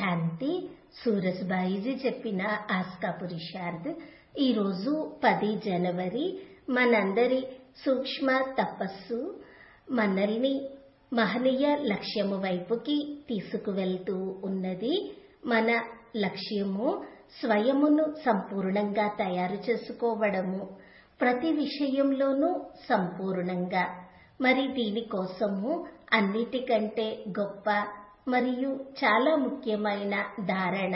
శాంతి సూరజ్బాయిజీ చెప్పిన ఆస్కా పురుషార్థ్ ఈరోజు పది జనవరి మనందరి సూక్ష్మ తపస్సు మనల్ని మహనీయ లక్ష్యము వైపుకి తీసుకువెళ్తూ ఉన్నది మన లక్ష్యము స్వయమును సంపూర్ణంగా తయారు చేసుకోవడము ప్రతి విషయంలోనూ సంపూర్ణంగా మరి దీనికోసము అన్నిటికంటే గొప్ప మరియు చాలా ముఖ్యమైన ధారణ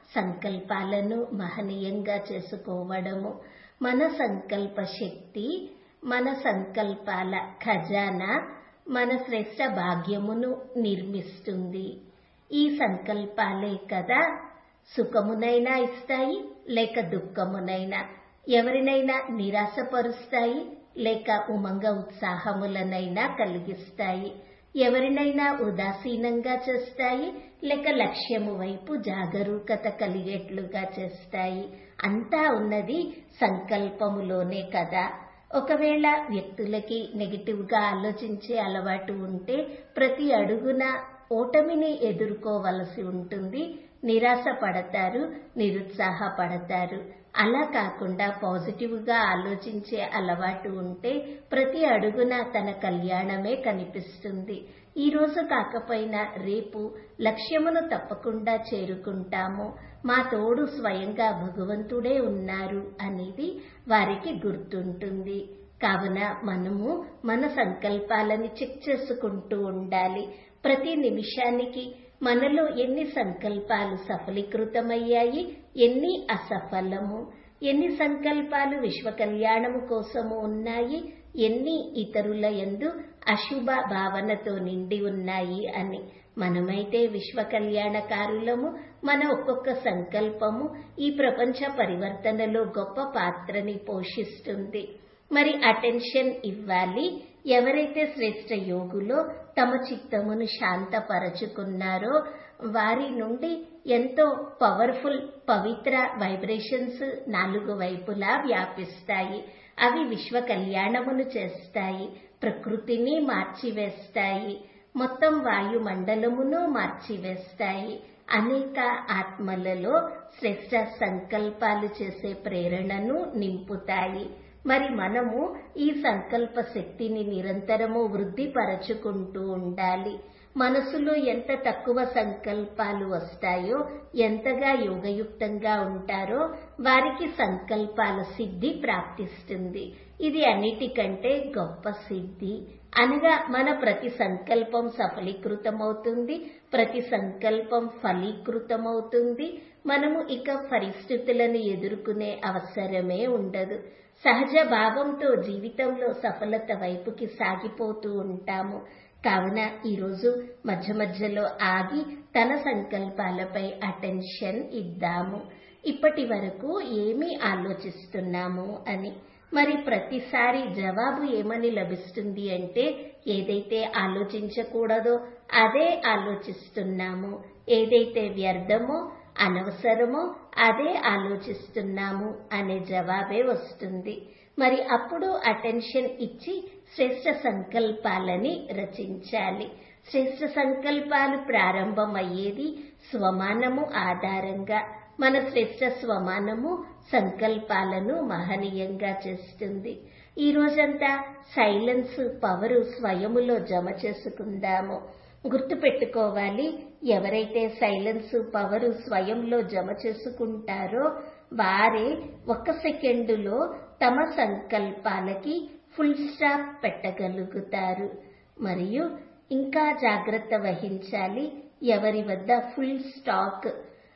సంకల్పాలను మహనీయంగా చేసుకోవడము మన సంకల్ప శక్తి మన సంకల్పాల ఖజానా మన శ్రేష్ట భాగ్యమును నిర్మిస్తుంది ఈ సంకల్పాలే కదా సుఖమునైనా ఇస్తాయి లేక దుఃఖమునైనా ఎవరినైనా నిరాశపరుస్తాయి లేక ఉమంగ ఉత్సాహములనైనా కలిగిస్తాయి ఎవరినైనా ఉదాసీనంగా చేస్తాయి లేక లక్ష్యము వైపు జాగరూకత కలిగేట్లుగా చేస్తాయి అంతా ఉన్నది సంకల్పములోనే కదా ఒకవేళ వ్యక్తులకి నెగిటివ్ గా ఆలోచించే అలవాటు ఉంటే ప్రతి అడుగున ఓటమిని ఎదుర్కోవలసి ఉంటుంది నిరాశ పడతారు నిరుత్సాహపడతారు అలా కాకుండా పాజిటివ్ గా ఆలోచించే అలవాటు ఉంటే ప్రతి అడుగున తన కళ్యాణమే కనిపిస్తుంది ఈ రోజు కాకపోయినా రేపు లక్ష్యమును తప్పకుండా చేరుకుంటాము మా తోడు స్వయంగా భగవంతుడే ఉన్నారు అనేది వారికి గుర్తుంటుంది కావున మనము మన సంకల్పాలని చెక్ చేసుకుంటూ ఉండాలి ప్రతి నిమిషానికి మనలో ఎన్ని సంకల్పాలు సఫలీకృతమయ్యాయి ఎన్ని అసఫలము ఎన్ని సంకల్పాలు విశ్వ కళ్యాణము కోసము ఉన్నాయి ఎన్ని ఇతరుల ఎందు అశుభ భావనతో నిండి ఉన్నాయి అని మనమైతే విశ్వ కళ్యాణకారులము మన ఒక్కొక్క సంకల్పము ఈ ప్రపంచ పరివర్తనలో గొప్ప పాత్రని పోషిస్తుంది మరి అటెన్షన్ ఇవ్వాలి ఎవరైతే శ్రేష్ట యోగులో తమ చిత్తమును శాంతపరచుకున్నారో వారి నుండి ఎంతో పవర్ఫుల్ పవిత్ర వైబ్రేషన్స్ నాలుగు వైపులా వ్యాపిస్తాయి అవి విశ్వ కళ్యాణమును చేస్తాయి ప్రకృతిని మార్చివేస్తాయి మొత్తం వాయుమండలమును మార్చివేస్తాయి అనేక ఆత్మలలో శ్రేష్ట సంకల్పాలు చేసే ప్రేరణను నింపుతాయి మరి మనము ఈ సంకల్ప శక్తిని నిరంతరము వృద్ధిపరచుకుంటూ ఉండాలి మనసులో ఎంత తక్కువ సంకల్పాలు వస్తాయో ఎంతగా యోగయుక్తంగా ఉంటారో వారికి సంకల్పాల సిద్ధి ప్రాప్తిస్తుంది ఇది అన్నిటికంటే గొప్ప సిద్ధి అనగా మన ప్రతి సంకల్పం సఫలీకృతమవుతుంది ప్రతి సంకల్పం ఫలీకృతమవుతుంది మనము ఇక పరిస్థితులను ఎదుర్కొనే అవసరమే ఉండదు సహజ భావంతో జీవితంలో సఫలత వైపుకి సాగిపోతూ ఉంటాము కావున ఈరోజు మధ్య మధ్యలో ఆగి తన సంకల్పాలపై అటెన్షన్ ఇద్దాము ఇప్పటి వరకు ఏమి ఆలోచిస్తున్నాము అని మరి ప్రతిసారి జవాబు ఏమని లభిస్తుంది అంటే ఏదైతే ఆలోచించకూడదో అదే ఆలోచిస్తున్నాము ఏదైతే వ్యర్థమో అనవసరమో అదే ఆలోచిస్తున్నాము అనే జవాబే వస్తుంది మరి అప్పుడు అటెన్షన్ ఇచ్చి శ్రేష్ట సంకల్పాలని రచించాలి శ్రేష్ట సంకల్పాలు ప్రారంభమయ్యేది స్వమానము ఆధారంగా మన శ్రేష్ట స్వమానము సంకల్పాలను మహనీయంగా చేస్తుంది ఈ రోజంతా సైలెన్స్ పవరు స్వయములో జమ చేసుకుందాము గుర్తుపెట్టుకోవాలి ఎవరైతే సైలెన్స్ పవరు స్వయంలో జమ చేసుకుంటారో వారే ఒక సెకండులో తమ సంకల్పాలకి ఫుల్ స్టాప్ పెట్టగలుగుతారు మరియు ఇంకా జాగ్రత్త వహించాలి ఎవరి వద్ద ఫుల్ స్టాక్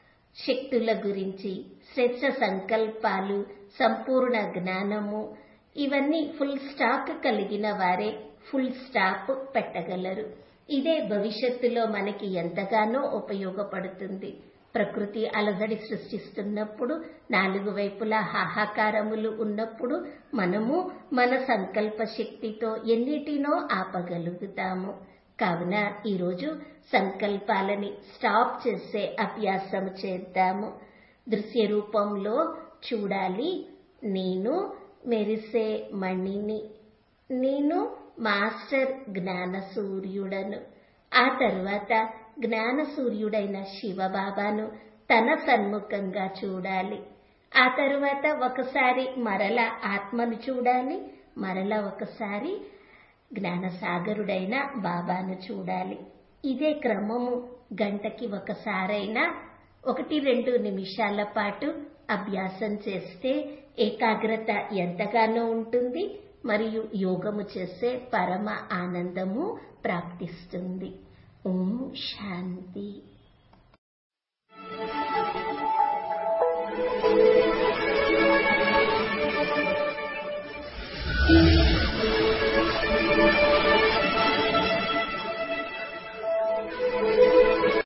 శక్తుల గురించి శ్రేష్ట సంకల్పాలు సంపూర్ణ జ్ఞానము ఇవన్నీ ఫుల్ స్టాక్ కలిగిన వారే ఫుల్ స్టాప్ పెట్టగలరు ఇదే భవిష్యత్తులో మనకి ఎంతగానో ఉపయోగపడుతుంది ప్రకృతి అలజడి సృష్టిస్తున్నప్పుడు నాలుగు వైపులా హాహాకారములు ఉన్నప్పుడు మనము మన సంకల్ప శక్తితో ఎన్నిటినో ఆపగలుగుతాము కావున ఈరోజు సంకల్పాలని స్టాప్ చేసే అభ్యాసం చేద్దాము దృశ్య రూపంలో చూడాలి నేను మెరిసే మణిని నేను మాస్టర్ జ్ఞాన సూర్యుడను ఆ తర్వాత జ్ఞాన సూర్యుడైన శివబాబాను తన సన్ముఖంగా చూడాలి ఆ తరువాత ఒకసారి మరల ఆత్మను చూడాలి మరల ఒకసారి జ్ఞానసాగరుడైన బాబాను చూడాలి ఇదే క్రమము గంటకి ఒకసారైనా ఒకటి రెండు నిమిషాల పాటు అభ్యాసం చేస్తే ఏకాగ్రత ఎంతగానో ఉంటుంది మరియు యోగము చేసే పరమ ఆనందము ప్రాప్తిస్తుంది ఓం శాంతి